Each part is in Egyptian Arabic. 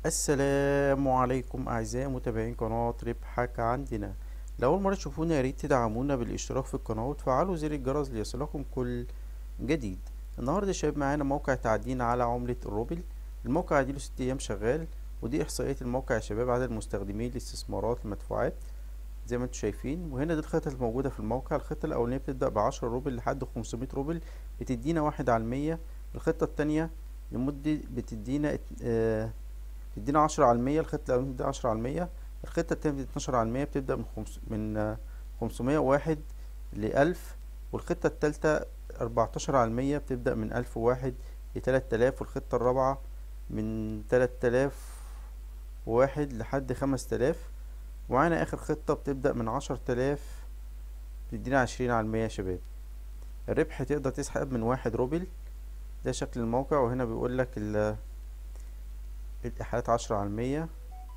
السلام عليكم أعزائي متابعين قناة ربحك عندنا لأول مرة تشوفونا ياريت تدعمونا بالاشتراك في القناة وتفعلوا زر الجرس ليصلكم كل جديد النهاردة يا شباب معانا موقع تعدين على عملة الروبل الموقع اديله ست أيام شغال ودي إحصائية الموقع يا شباب عدد المستخدمين الاستثمارات المدفوعات زي ما انتم شايفين وهنا دي الخطط الموجودة في الموقع الخطة الأولانية بتبدأ بعشرة روبل لحد خمسمية روبل بتدينا واحد على المية الخطة التانية لمدة بتدينا آه تدينا عشرة على المية الخطة الأولانية بتدينا عشرة على المية الخطة التانية بتدينا اتناشر على المية بتبدأ من خمس من خمسمية وواحد لألف والخطة التالتة أربعتاشر على المية بتبدأ من ألف وواحد لتلات آلاف والخطة الرابعة من تلات آلاف وواحد لحد خمس تلاف ومعانا آخر خطة بتبدأ من عشر تلاف بتدينا عشرين على المية يا شباب الربح تقدر تسحب من واحد روبل ده شكل الموقع وهنا بيقولك ال الإحالات عشرة على المية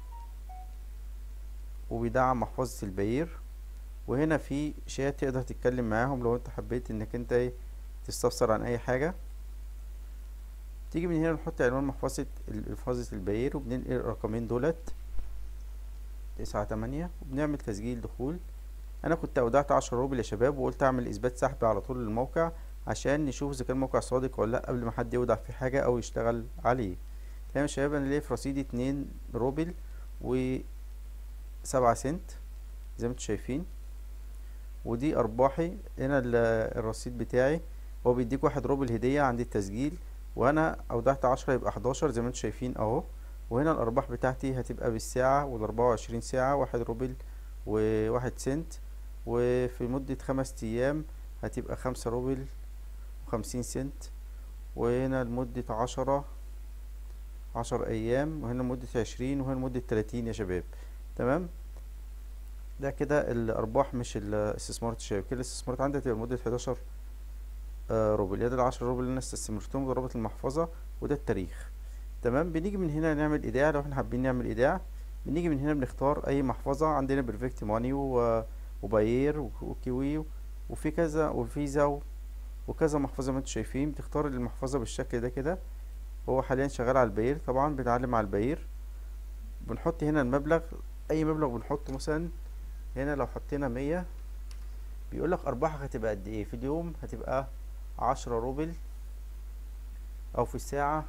وبيدعم محفظة البير وهنا في شات تقدر تتكلم معاهم لو انت حبيت انك انت ايه تستفسر عن اي حاجة تيجي من هنا نحط عنوان محفظة محفظة البير وبننقل الرقمين دولت تسعة تمانية وبنعمل تسجيل دخول انا كنت اودعت عشرة روبل يا شباب وقلت اعمل اثبات سحب على طول للموقع عشان نشوف اذا كان الموقع صادق ولا لا قبل ما حد يودع في حاجة او يشتغل عليه تمام يا شباب انا ليا في رصيدي اتنين روبل و سبعة سنت زي ما انتم شايفين ودي ارباحي هنا الرصيد بتاعي هو بيديك واحد روبل هدية عند التسجيل وانا اودعت عشرة يبقى حداشر زي ما انتم شايفين اهو وهنا الارباح بتاعتي هتبقى بالساعة والاربعة وعشرين ساعة واحد روبل وواحد سنت وفي مدة خمس ايام هتبقى خمسة روبل وخمسين سنت وهنا لمدة عشرة عشر ايام وهنا لمدة عشرين وهنا لمدة تلاتين يا شباب تمام ده كده الارباح مش الاستثمارات الشباب كده الاستثمارات عندي هتبقى لمدة حداشر آه روبل ده العشرة روبل اللي انا استثمرتهم ضربت المحفظة وده التاريخ تمام بنيجي من هنا نعمل ايداع لو احنا حابين نعمل ايداع بنيجي من هنا بنختار اي محفظة عندنا بيرفكت ماني وباير وكيوي وفي كذا وفيزا وكذا محفظة ما انتم شايفين بتختار المحفظة بالشكل ده كده هو حاليا شغال على الباير طبعا بنعلم على الباير بنحط هنا المبلغ اي مبلغ بنحطه مثلا هنا لو حطينا مية بيقولك ارباحك هتبقى قد ايه في اليوم هتبقى عشرة روبل او في الساعة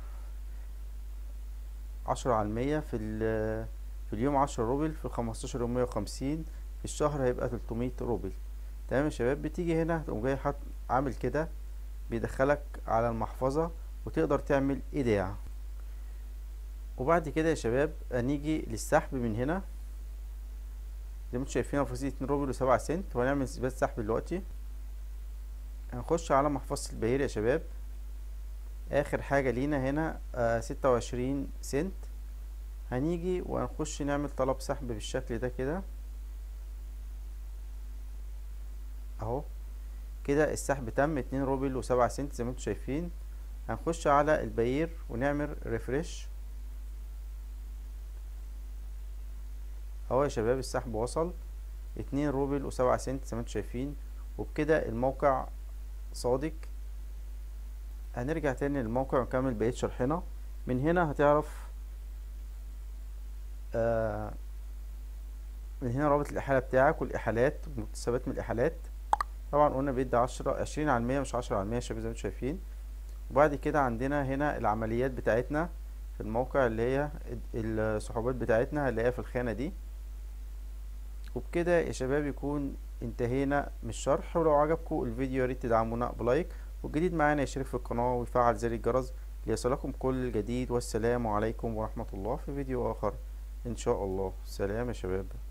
عشرة على المية في, في اليوم عشرة روبل في خمستاشر يوم مية وخمسين في الشهر هيبقى تلتمية روبل تمام يا شباب بتيجي هنا تقوم جاي حاط عامل كده بيدخلك على المحفظة وتقدر تعمل ايداع وبعد كده يا شباب هنيجي للسحب من هنا زي ما انتم شايفين رصيد اتنين روبل وسبعة سنت وهنعمل اثبات سحب دلوقتي هنخش على محفظة البهير يا شباب اخر حاجة لينا هنا آه ستة وعشرين سنت هنيجي وهنخش نعمل طلب سحب بالشكل ده كده اهو كده السحب تم اتنين روبل وسبعة سنت زي ما انتم شايفين هنخش على البير ونعمل ريفرش اهو يا شباب السحب وصل اتنين روبل وسبعة سنت زي ما انتم شايفين وبكده الموقع صادق هنرجع تاني للموقع ونكمل بقية شرحنا من هنا هتعرف آه من هنا رابط الإحالة بتاعك والإحالات والمكتسبات من الإحالات طبعا قلنا بيدي عشرة عشرين على المية مش عشرة على المية يا شباب زي ما انتم شايفين وبعد كده عندنا هنا العمليات بتاعتنا في الموقع اللي هي السحوبات بتاعتنا هنلاقيها في الخانة دي وبكده يا شباب يكون انتهينا من الشرح ولو عجبكم الفيديو ياريت تدعمونا بلايك والجديد معانا يشترك في القناة ويفعل زر الجرس ليصلكم كل جديد والسلام عليكم ورحمة الله في فيديو آخر إن شاء الله سلام يا شباب